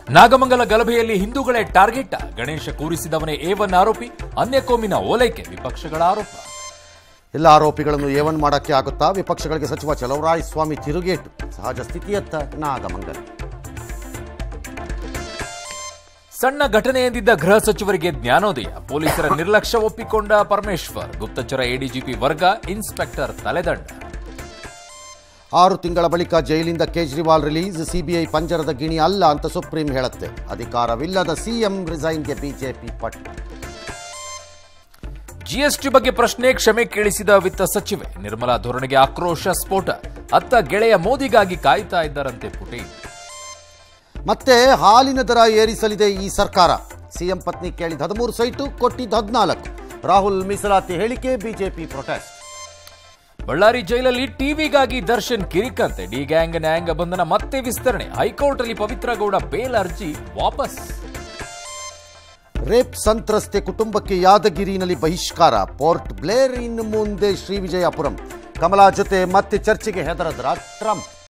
ನಾಗಮಂಗಲ ಗಲಭೆಯಲ್ಲಿ ಹಿಂದೂಗಳೇ ಟಾರ್ಗೆಟ್ ಗಣೇಶ ಕೂರಿಸಿದವನೇ ಎ ಒನ್ ಆರೋಪಿ ಅನ್ಯ ಕೋಮಿನ ಓಲೈಕೆ ವಿಪಕ್ಷಗಳ ಆರೋಪ ಎಲ್ಲ ಆರೋಪಿಗಳನ್ನು ಏವನ್ ಮಾಡಕ್ಕೆ ಆಗುತ್ತಾ ವಿಪಕ್ಷಗಳಿಗೆ ಸಚಿವ ಚಲವರಾಯ ಸ್ವಾಮಿ ತಿರುಗೇಟು ಸಹಜ ಸ್ಥಿತಿಯತ್ತ ನಾಗಮಂಗಲ ಸಣ್ಣ ಘಟನೆ ಎಂದಿದ್ದ ಗೃಹ ಸಚಿವರಿಗೆ ಜ್ಞಾನೋದಯ ಪೊಲೀಸರ ನಿರ್ಲಕ್ಷ್ಯ ಒಪ್ಪಿಕೊಂಡ ಪರಮೇಶ್ವರ್ ಗುಪ್ತಚರ ಎಡಿಜಿಪಿ ವರ್ಗ ಇನ್ಸ್ಪೆಕ್ಟರ್ ತಲೆದಂಡ ಆರು ತಿಂಗಳ ಬಳಿಕ ಜೈಲಿಂದ ಕೇಜ್ರಿವಾಲ್ ರಿಲೀಸ್ ಸಿಬಿಐ ಪಂಜರದ ಗಿಣಿ ಅಲ್ಲ ಅಂತ ಸುಪ್ರೀಂ ಹೇಳುತ್ತೆ ಅಧಿಕಾರವಿಲ್ಲದ ಸಿಎಂ ರಿಸೈನ್ಗೆ ಬಿಜೆಪಿ ಪಟ್ಟು ಜಿಎಸ್ಟಿ ಬಗ್ಗೆ ಪ್ರಶ್ನೆ ಕ್ಷಮೆ ಕೇಳಿಸಿದ ವಿತ್ತ ಸಚಿವೆ ನಿರ್ಮಲಾ ಧೋರಣೆಗೆ ಆಕ್ರೋಶ ಸ್ಫೋಟ ಅತ್ತ ಗೆಳೆಯ ಮೋದಿಗಾಗಿ ಕಾಯ್ತಾ ಇದ್ದಾರಂತೆ ಪುಟೇಲ್ ಮತ್ತೆ ಹಾಲಿನ ದರ ಏರಿಸಲಿದೆ ಈ ಸರ್ಕಾರ ಸಿಎಂ ಪತ್ನಿ ಕೇಳಿದ ಹದಿಮೂರು ಸೈಟು ಕೊಟ್ಟಿದ್ದ ಹದಿನಾಲ್ಕು ರಾಹುಲ್ ಮೀಸಲಾತಿ ಹೇಳಿಕೆ ಬಿಜೆಪಿ ಪ್ರೊಟೆಸ್ಟ್ ಬಳ್ಳಾರಿ ಜೈಲಲ್ಲಿ ಟಿವಿಗಾಗಿ ದರ್ಶನ್ ಕಿರಿಕಂತೆ ಡಿ ಗ್ಯಾಂಗ್ ನ್ಯಾಂಗ್ ಬಂಧನ ಮತ್ತೆ ವಿಸ್ತರಣೆ ಹೈಕೋರ್ಟ್ ಅಲ್ಲಿ ಪವಿತ್ರ ಗೌಡ ಬೇಲ್ ಅರ್ಜಿ ವಾಪಸ್ ರೇಪ್ ಸಂತ್ರಸ್ತೆ ಕುಟುಂಬಕ್ಕೆ ಯಾದಗಿರಿನಲ್ಲಿ ಬಹಿಷ್ಕಾರ ಪೋರ್ಟ್ ಬ್ಲೇರ್ ಇನ್ನು ಮುಂದೆ ಶ್ರೀವಿಜಯಪುರಂ ಕಮಲಾ ಜೊತೆ ಮತ್ತೆ ಚರ್ಚೆಗೆ ಹೆದರದ್ರ ಟ್ರಂಪ್